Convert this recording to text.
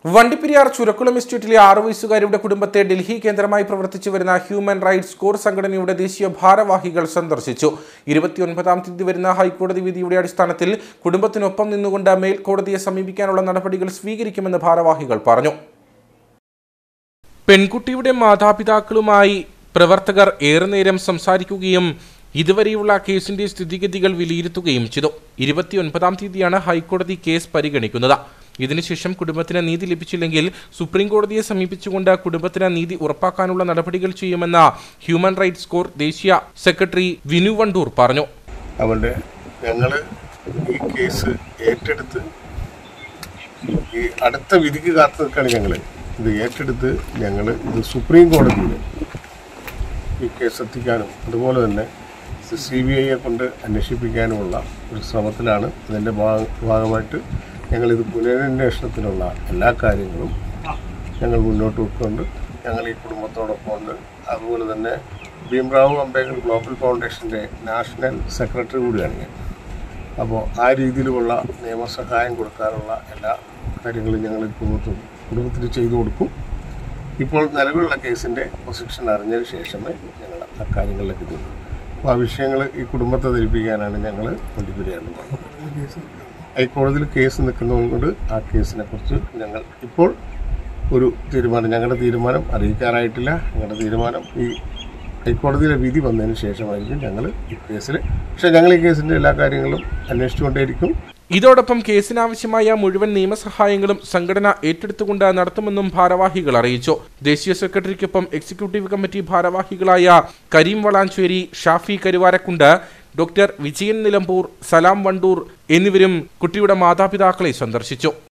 വണ്ടിപ്പെരിയാർ ചുരക്കുളം എസ്റ്റേറ്റിലെ ആറു വയസ്സുകാരിയുടെ കുടുംബത്തെ ഡൽഹി കേന്ദ്രമായി പ്രവർത്തിച്ചു വരുന്ന ഹ്യൂമൻ റൈറ്റ്സ് കോർ സംഘടനയുടെ ദേശീയ ഭാരവാഹികൾ സന്ദർശിച്ചു ഇരുപത്തിയൊൻപതാം തീയതി വരുന്ന ഹൈക്കോടതി വിധിയുടെ അടിസ്ഥാനത്തിൽ കുടുംബത്തിനൊപ്പം നിന്നുകൊണ്ട് മേൽക്കോടതിയെ സമീപിക്കാനുള്ള നടപടികൾ സ്വീകരിക്കുമെന്ന് ഭാരവാഹികൾ പറഞ്ഞു പെൺകുട്ടിയുടെ മാതാപിതാക്കളുമായി പ്രവർത്തകർ ഏറെ നേരം സംസാരിക്കുകയും ഇതുവരെയുള്ള കേസിന്റെ സ്ഥിതിഗതികൾ വിലയിരുത്തുകയും ചെയ്തു ഇരുപത്തിയൊൻപതാം തീയതിയാണ് ഹൈക്കോടതി കേസ് പരിഗണിക്കുന്നത് ഇതിനുശേഷം കുടുംബത്തിന് നീതി ലഭിച്ചില്ലെങ്കിൽ സുപ്രീം കോടതിയെ സമീപിച്ചുകൊണ്ട് കുടുംബത്തിന് നീതി ഉറപ്പാക്കാനുള്ള നടപടികൾ ചെയ്യുമെന്ന് ഹ്യൂമൻ റൈറ്റ്സ് കോർ ദേശീയ സെക്രട്ടറി വിനു വണ്ടൂർ പറഞ്ഞു അവരുടെ ഞങ്ങൾ ഈ കേസ് ഏറ്റെടുത്ത് ഈ അടുത്ത വിധിക്ക് കാത്തു നിൽക്കുകയാണ് ഞങ്ങൾ ഇത് ഏറ്റെടുത്ത് ഞങ്ങൾ ഇത് സുപ്രീം കോടതിയിൽ ഈ കേസ് എത്തിക്കാനും അതുപോലെ തന്നെ സി ബി ഐയെ കൊണ്ട് അന്വേഷിപ്പിക്കാനുമുള്ള ഒരു ശ്രമത്തിലാണ് അതിൻ്റെ ഭാഗ- ഭാഗമായിട്ട് ഞങ്ങളിത് പുനരന്വേഷണത്തിനുള്ള എല്ലാ കാര്യങ്ങളും ഞങ്ങൾ മുന്നോട്ട് വെക്കുന്നുണ്ട് ഞങ്ങൾ ഈ കുടുംബത്തോടൊപ്പം ഉണ്ട് അതുപോലെ തന്നെ ഭീംറാവു അംബേദ്കർ ഗ്ലോബൽ ഫൗണ്ടേഷൻ്റെ നാഷണൽ സെക്രട്ടറി കൂടിയാണ് ഞാൻ അപ്പോൾ ആ രീതിയിലുള്ള നിയമസഹായം കൊടുക്കാനുള്ള എല്ലാ കാര്യങ്ങളും ഞങ്ങൾ ഈ കുടുംബത്തിൽ കുടുംബത്തിന് ചെയ്തു കൊടുക്കും ഇപ്പോൾ നിലവിലുള്ള കേസിൻ്റെ പൊസിഷൻ അറിഞ്ഞതിന് ശേഷമേ ഞങ്ങൾ ആ കാര്യങ്ങളിലേക്ക് എത്തുള്ളൂ അപ്പോൾ ആ വിഷയങ്ങൾ ഈ കുടുംബത്തെ ധരിപ്പിക്കാനാണ് ഞങ്ങൾ വണ്ടിപ്പെരിയാറിൽ ഹൈക്കോടതിയിൽ കേസ് നിൽക്കുന്നതുകൊണ്ട് ആ കേസിനെ കുറിച്ച് ഞങ്ങൾ ഇപ്പോൾ ഒരു തീരുമാനം ഞങ്ങളുടെ തീരുമാനം അറിയിക്കാറായിട്ടില്ല ഞങ്ങളുടെ തീരുമാനം ഈ ഹൈക്കോടതിയിലെ വിധി വന്നതിന് ശേഷമായിരിക്കും ഞങ്ങൾ ഈ കേസിൽ പക്ഷേ ഞങ്ങൾ ഈ കേസിൻ്റെ എല്ലാ കാര്യങ്ങളും അന്വേഷിച്ചുകൊണ്ടേയിരിക്കും ഇതോടൊപ്പം കേസിനാവശ്യമായ മുഴുവൻ നിയമസഹായങ്ങളും സംഘടന ഏറ്റെടുത്തുകൊണ്ട് നടത്തുമെന്നും ഭാരവാഹികൾ അറിയിച്ചു ദേശീയ സെക്രട്ടറിക്കൊപ്പം എക്സിക്യൂട്ടീവ് കമ്മിറ്റി ഭാരവാഹികളായ കരീം വളാഞ്ചേരി ഷാഫി കരുവാരക്കുണ്ട് ഡോക്ടർ വിജയൻ നിലമ്പൂർ സലാം വണ്ടൂർ എന്നിവരും കുട്ടിയുടെ മാതാപിതാക്കളെ സന്ദർശിച്ചു